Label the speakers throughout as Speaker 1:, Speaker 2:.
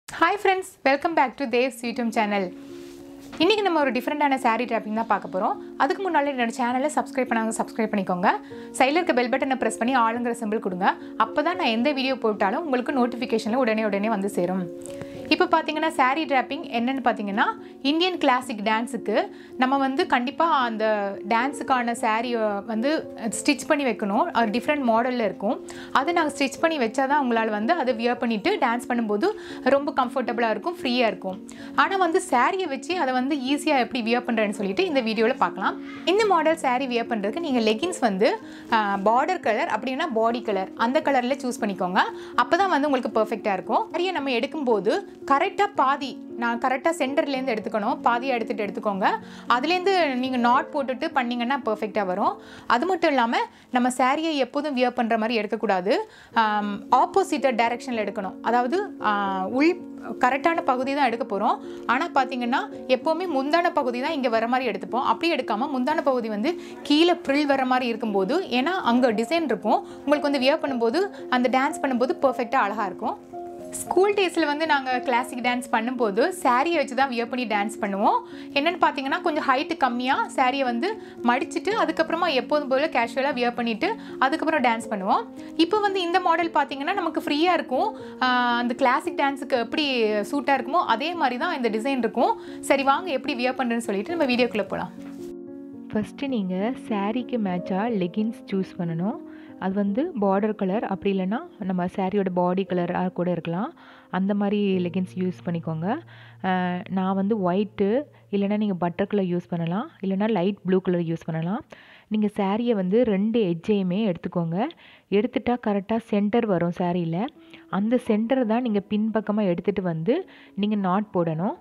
Speaker 1: hi friends welcome back to Dev's YouTube channel இன்றைக்கி நம்ம ஒரு டிஃப்ரெண்டான saree ட்ராப்பிங் தான் பார்க்க போகிறோம் அதுக்கு முன்னாடி என்னோட சேனலை சப்ஸ்கிரைப் பண்ணாங்க சப்ஸ்கிரைப் பண்ணிக்கோங்க சைடில் இருக்க பெல் பட்டனை ப்ரெஸ் பண்ணி ஆளுங்கிற சிம்பிள் கொடுங்க அப்போ தான் நான் எந்த வீடியோ போட்டாலும் உங்களுக்கு நோட்டிஃபிகேஷனில் உடனே உடனே வந்து சேரும் இப்போ பார்த்தீங்கன்னா saree ட்ராப்பிங் என்னென்னு பார்த்தீங்கன்னா இந்தியன் கிளாசிக் டான்ஸுக்கு நம்ம வந்து கண்டிப்பாக அந்த டான்ஸுக்கான சாரியை வந்து ஸ்டிச் பண்ணி வைக்கணும் அது டிஃப்ரெண்ட் மாடலில் இருக்கும் அதை நாங்கள் ஸ்டிச் பண்ணி வச்சா தான் உங்களால் வந்து அதை வியர் பண்ணிவிட்டு டான்ஸ் பண்ணும்போது ரொம்ப கம்ஃபர்டபுளாக இருக்கும் ஃப்ரீயாக இருக்கும் ஆனால் வந்து சாரியை வச்சு அதை வந்து ஈஸியாக எப்படி வியர் பண்ணுறேன்னு சொல்லிட்டு இந்த வீடியோவில் பார்க்கலாம் இந்த மாடல் saree வியர் பண்ணுறதுக்கு நீங்கள் லெகின்ஸ் வந்து பார்டர் கலர் அப்படின்னா பாடி கலர் அந்த கலரில் சூஸ் பண்ணிக்கோங்க அப்போ தான் வந்து உங்களுக்கு பர்ஃபெக்டாக இருக்கும் சாரியை நம்ம எடுக்கும்போது கரெக்டாக பாதி நான் கரெக்டாக சென்டர்லேருந்து எடுத்துக்கணும் பாதியாக எடுத்துகிட்டு எடுத்துக்கோங்க அதுலேருந்து நீங்கள் நாட் போட்டுட்டு பண்ணிங்கன்னா பர்ஃபெக்டாக வரும் அது மட்டும் இல்லாமல் நம்ம சாரியை எப்போதும் வியர் பண்ணுற மாதிரி எடுக்கக்கூடாது ஆப்போசிட்டட் டைரெக்ஷனில் எடுக்கணும் அதாவது ஆஹ், உள் கரெக்டான பகுதி தான் எடுக்க போகிறோம் ஆனால் பார்த்தீங்கன்னா எப்போவுமே முந்தான பகுதி தான் இங்கே வர மாதிரி எடுத்துப்போம் அப்படி எடுக்காமல் முந்தான பகுதி வந்து கீழே ப்ரில் வர மாதிரி இருக்கும்போது ஏன்னா அங்கே டிசைன் இருக்கும் உங்களுக்கு வந்து வியர் பண்ணும்போது அந்த டான்ஸ் பண்ணும்போது பர்ஃபெக்டாக அழகாக இருக்கும் ஸ்கூல் டேஸில் வந்து நாங்கள் கிளாசிக் டான்ஸ் பண்ணும்போது சாரியை வச்சு தான் வியர் பண்ணி டான்ஸ் பண்ணுவோம் என்னென்னு பார்த்தீங்கன்னா கொஞ்சம் ஹைட்டு கம்மியாக சாரியை வந்து மடிச்சிட்டு அதுக்கப்புறமா எப்போதும் போல கேஷுவலாக வியர் பண்ணிவிட்டு அதுக்கப்புறம் டான்ஸ் பண்ணுவோம் இப்போ வந்து இந்த மாடல் பார்த்தீங்கன்னா நமக்கு ஃப்ரீயாக இருக்கும் ஆஹ் அந்த கிளாசிக் டான்ஸுக்கு எப்படி சூட்டாக இருக்குமோ அதே மாதிரி தான் இந்த டிசைன் இருக்கும் சரி வாங்க எப்படி வியர் பண்ணுறேன்னு சொல்லிட்டு நம்ம வீடியோக்குள்ளே போகலாம்
Speaker 2: ஃபஸ்ட்டு நீங்கள் சாரீக்கு மேட்சாக லெகின்ஸ் சூஸ் பண்ணணும் அது வந்து பார்டர் கலர் அப்படி இல்லைன்னா நம்ம சாரியோட பாடி கலராக கூட இருக்கலாம் அந்த மாதிரி லெகின்ஸ் யூஸ் பண்ணிக்கோங்க அஹ் நான் வந்து ஒயிட்டு இல்லைன்னா நீங்கள் பட்டர் கலர் யூஸ் பண்ணலாம் இல்லைன்னா லைட் ப்ளூ கலர் யூஸ் பண்ணலாம் நீங்கள் சாரியை வந்து ரெண்டு எட்ஜையுமே எடுத்துக்கோங்க எடுத்துட்டா கரெக்டாக சென்டர் வரும் சாரியில் அந்த சென்டரை தான் நீங்கள் பின்பக்கமாக எடுத்துகிட்டு வந்து நீங்கள் நாட் போடணும்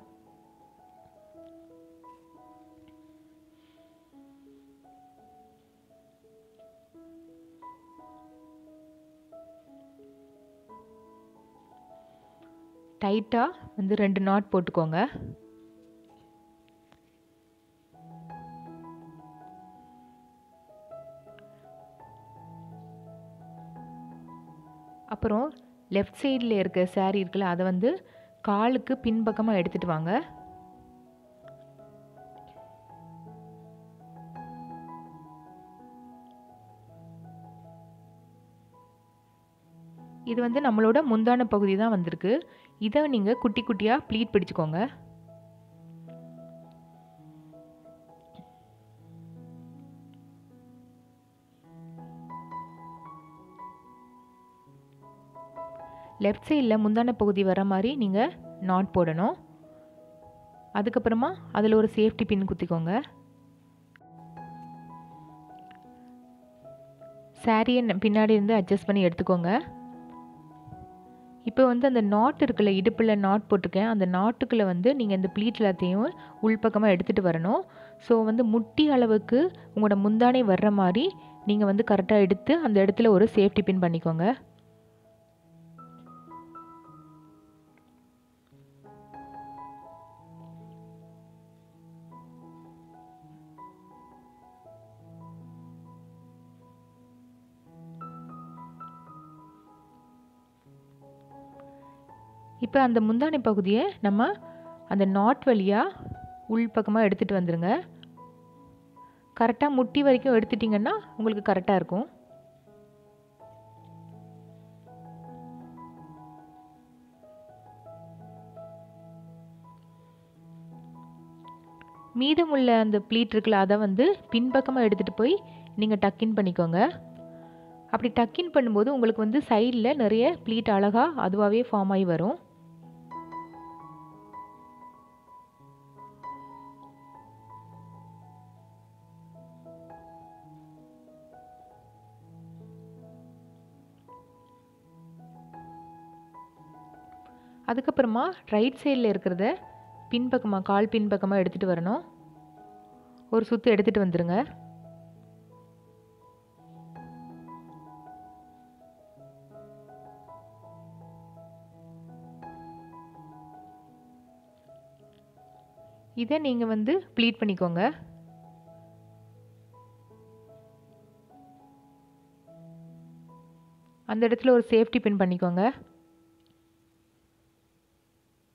Speaker 2: டைட்டாக வந்து ரெண்டு நாட் போட்டுக்கோங்க அப்புறம் லெஃப்ட் சைடில் இருக்க saree இருக்குல்ல அதை வந்து காலுக்கு பின்பக்கமாக எடுத்துகிட்டு வாங்க இது வந்து நம்மளோட முந்தான பகுதி தான் வந்திருக்கு இதை நீங்கள் குட்டி குட்டியாக ப்ளீட் பிடிச்சிக்கோங்க லெஃப்ட் சைடில் முந்தான பகுதி வர மாதிரி நீங்கள் நாட் போடணும் அதுக்கப்புறமா அதில் ஒரு சேஃப்டி பின் குத்திக்கோங்க சாரியை பின்னாடி இருந்து அட்ஜஸ்ட் பண்ணி எடுத்துக்கோங்க இப்போ வந்து அந்த நாட் இருக்குல்ல இடுப்பில் நாட் போட்டிருக்கேன் அந்த நாட்டுக்குள்ளே வந்து நீங்கள் இந்த ப்ளீட் எல்லாத்தையும் உள்பக்கமாக எடுத்துகிட்டு வரணும் ஸோ வந்து முட்டி அளவுக்கு உங்களோட முந்தானை வர்ற மாதிரி நீங்கள் வந்து கரெக்டாக எடுத்து அந்த இடத்துல ஒரு சேஃப்டி பின் பண்ணிக்கோங்க இப்போ அந்த முந்தானை பகுதியை நம்ம அந்த நாட் வழியாக உள் பக்கமாக எடுத்துகிட்டு வந்துடுங்க கரெக்டாக முட்டி வரைக்கும் எடுத்துட்டிங்கன்னா உங்களுக்கு கரெக்டாக இருக்கும் மீதமுள்ள அந்த ப்ளீட் இருக்குல்ல அதை வந்து பின்பக்கமாக எடுத்துகிட்டு போய் நீங்கள் டக்கின் பண்ணிக்கோங்க அப்படி டக்கின் பண்ணும்போது உங்களுக்கு வந்து சைடில் நிறைய ப்ளீட் அழகாக அதுவாகவே ஃபார்ம் ஆகி வரும் அதுக்கப்புறமா ரைட் சைடில் இருக்கிறத பின்பக்கமாக கால் பின்பக்கமாக எடுத்துகிட்டு வரணும் ஒரு சுற்று எடுத்துகிட்டு வந்துடுங்க இதை நீங்கள் வந்து ப்ளீட் பண்ணிக்கோங்க அந்த இடத்துல ஒரு சேஃப்டி பின் பண்ணிக்கோங்க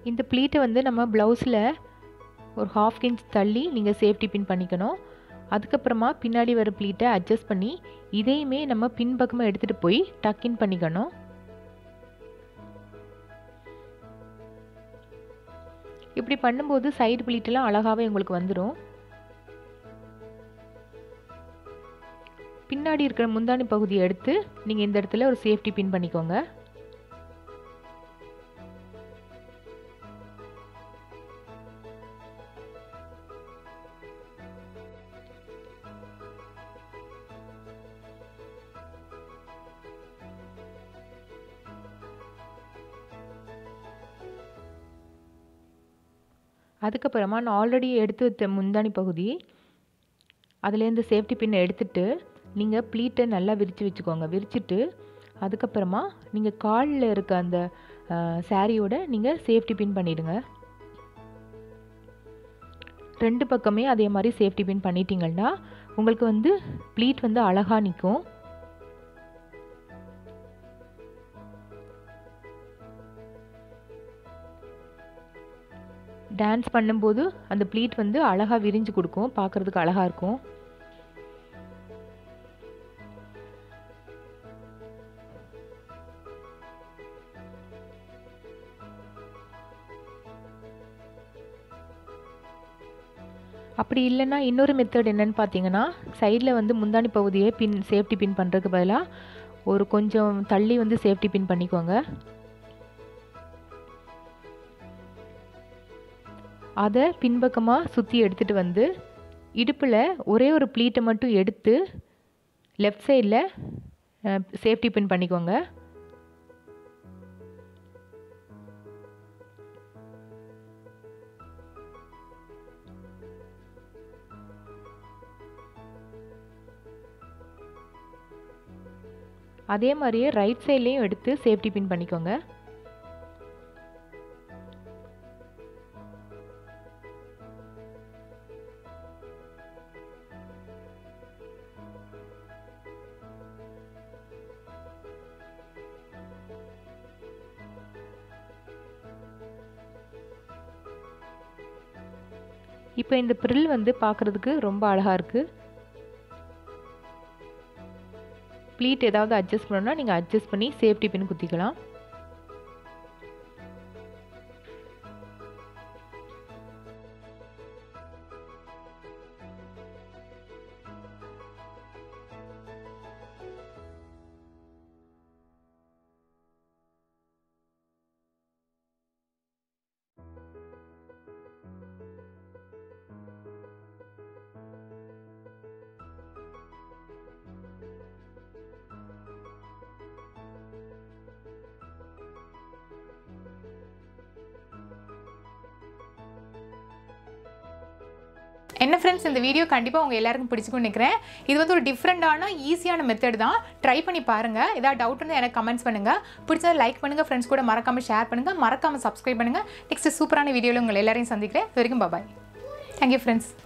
Speaker 2: இந்த ப்ளீட்டை வந்து நம்ம ப்ளவுஸில் ஒரு ஹாஃப் இன்ச் தள்ளி நீங்கள் சேஃப்டி பின் பண்ணிக்கணும் அதுக்கப்புறமா பின்னாடி வர ப்ளீட்டை அட்ஜஸ்ட் பண்ணி இதையுமே நம்ம பின்பக்கமாக எடுத்துகிட்டு போய் டக்கின் பண்ணிக்கணும் இப்படி பண்ணும்போது சைடு ப்ளீட்டெல்லாம் அழகாகவே உங்களுக்கு வந்துடும் பின்னாடி இருக்கிற முந்தானி பகுதியை எடுத்து நீங்கள் இந்த இடத்துல ஒரு சேஃப்டி பின் பண்ணிக்கோங்க அதுக்கப்புறமா நான் ஆல்ரெடி எடுத்து வைத்த முந்தானி பகுதி அதுலேருந்து சேஃப்டி பின்னை எடுத்துட்டு நீங்கள் ப்ளீட்டை நல்லா விரித்து வச்சுக்கோங்க விரிச்சிட்டு அதுக்கப்புறமா நீங்கள் காலில் இருக்க அந்த சாரியோட நீங்கள் சேஃப்டி பின் பண்ணிவிடுங்க ரெண்டு பக்கமே அதே மாதிரி சேஃப்டி பின் பண்ணிட்டீங்கன்னா உங்களுக்கு வந்து ப்ளீட் வந்து அழகாக நிற்கும் டான்ஸ் பண்ணும்போது அந்த ப்ளீட் வந்து அழகாக விரிஞ்சு கொடுக்கும் பார்க்குறதுக்கு அழகாக இருக்கும் அப்படி இல்லைன்னா இன்னொரு மெத்தட் என்னன்னு பார்த்தீங்கன்னா சைடில் வந்து முந்தானி பகுதியை பின் சேஃப்டி பின் பண்ணுறதுக்கு பதிலாக ஒரு கொஞ்சம் தள்ளி வந்து சேஃப்டி பின் பண்ணிக்கோங்க அதை பின்பக்கமாக சுற்றி எடுத்துகிட்டு வந்து இடுப்பில் ஒரே ஒரு ப்ளீட்டை மட்டும் எடுத்து லெஃப்ட் சைடில் சேஃப்டி பின் பண்ணிக்கோங்க அதே மாதிரியே ரைட் சைட்லேயும் எடுத்து சேஃப்டி பின் பண்ணிக்கோங்க இப்போ இந்த ப்ரில் வந்து பார்க்குறதுக்கு ரொம்ப அழகாக இருக்குது ப்ளீட் ஏதாவது அட்ஜஸ்ட் பண்ணணும்னா நீங்கள் அட்ஜஸ்ட் பண்ணி சேஃப்டி பின் குத்திக்கலாம்
Speaker 1: என்ன ஃப்ரெண்ட்ஸ் இந்த வீடியோ கண்டிப்பாக உங்கள் எல்லாருக்கும் பிடிச்சிக்கும்னு நினைக்கிறேன் இது வந்து ஒரு டிஃப்ரெண்டான ஈஸியான மெத்தட் தான் ட்ரை பண்ணி பாருங்கள் ஏதாவது டவுட் இருந்தால் எனக்கு கமெண்ட்ஸ் பண்ணுங்கள் பிடிச்சதை லைக் பண்ணுங்கள் ஃப்ரெண்ட்ஸ் கூட மறக்காமல் ஷேர் பண்ணுங்கள் மறக்காமல் சப்ஸ்கிரைப் பண்ணுங்கள் நெக்ஸ்ட் சூப்பரான வீடியோவில் உங்கள் எல்லாரையும் சந்திக்கிறேன் இது வரைக்கும் பாய் தேங்க்யூ ஃப்ரெண்ட்ஸ்